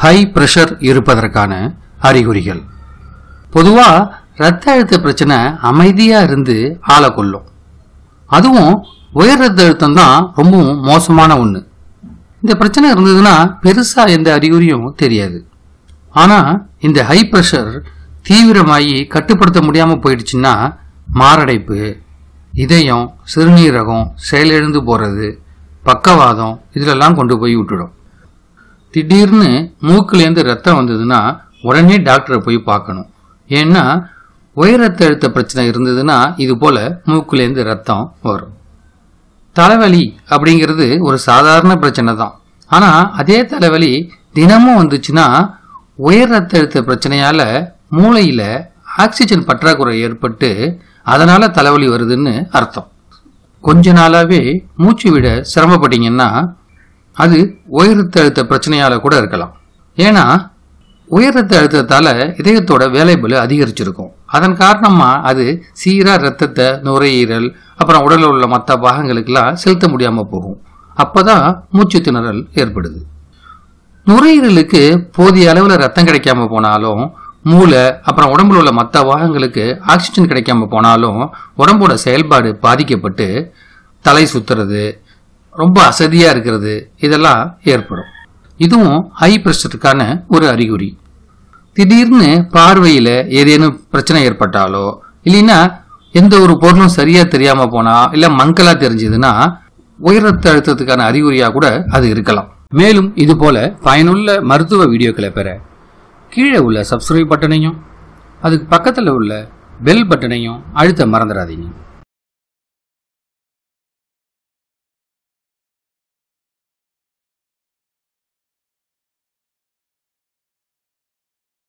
high pressure இருப்பதற்கான அறிகுறிகள் பொதுவா ரத்த அழுத்த பிரச்சனை அமைதியா இருந்து ஆளை கொல்லும் அதுவும் உயர் ரத்த அழுத்தம் தான் ரொம்பவும் மோசமான ஒன்று இந்த பிரச்சனை இருந்ததுன்னா பெருசா எந்த அறிகுறியும் தெரியாது ஆனா இந்த ஹை பிரஷர் தீவிரமாகி கட்டுப்படுத்த முடியாம போயிடுச்சுன்னா மாரடைப்பு இதயம் சிறுநீரகம் செயலிழந்து போறது பக்கவாதம் இதிலெல்லாம் கொண்டு போய் விட்டுடும் திடீர்னு மூக்குலேருந்து ரத்தம் வந்ததுன்னா உடனே டாக்டரை போய் பார்க்கணும் ஏன்னா உயர் ரத்த அழுத்த பிரச்சனை இருந்ததுன்னா இது போல மூக்குலேருந்து ரத்தம் வரும் தலைவலி அப்படிங்கிறது ஒரு சாதாரண பிரச்சனை தான் ஆனா அதே தலைவலி தினமும் வந்துச்சுன்னா உயர் ரத்த அழுத்த பிரச்சனையால மூளையில ஆக்சிஜன் பற்றாக்குறை ஏற்பட்டு அதனால தலைவலி வருதுன்னு அர்த்தம் கொஞ்ச நாளாவே மூச்சு விட சிரமப்பட்டீங்கன்னா அது உயர் ரத்த அழுத்த பிரச்சனையால கூட இருக்கலாம் ஏன்னா உயர் ரத்த அழுத்தத்தால இதயத்தோட வேலைபளு அதிகரிச்சிருக்கும் அதன் காரணமா அது சீரா ரத்தத்தை நுரையீரல் அப்புறம் உடலில் உள்ள மற்ற பாகங்களுக்கெல்லாம் செலுத்த முடியாம போகும் அப்பதான் மூச்சு திணறல் ஏற்படுது நுரையீரலுக்கு போதிய அளவில் ரத்தம் கிடைக்காம போனாலும் மூளை அப்புறம் உடம்புல உள்ள மற்ற பாகங்களுக்கு ஆக்சிஜன் கிடைக்காம போனாலும் உடம்போட செயல்பாடு பாதிக்கப்பட்டு தலை சுத்துறது ரொம்ப அசதியா இருக்கிறது இதெல்லாம் ஏற்படும் இதுவும் ஹை பிரஷருக்கான ஒரு அறிகுறி திடீர்னு பார்வையில ஏதேனும் பிரச்சனை ஏற்பட்டாலோ இல்லைன்னா எந்த ஒரு பொருளும் சரியா தெரியாம போனா இல்ல மங்கலா தெரிஞ்சதுன்னா உயர் ரத்த அழுத்தத்துக்கான அறிகுறியா கூட அது இருக்கலாம் மேலும் இது போல பயனுள்ள மருத்துவ வீடியோக்களை பெற கீழே உள்ள சப்ஸ்கிரைப் பட்டனையும் அதுக்கு பக்கத்தில் உள்ள பெல் பட்டனையும் அழுத்த மறந்துடாதீங்க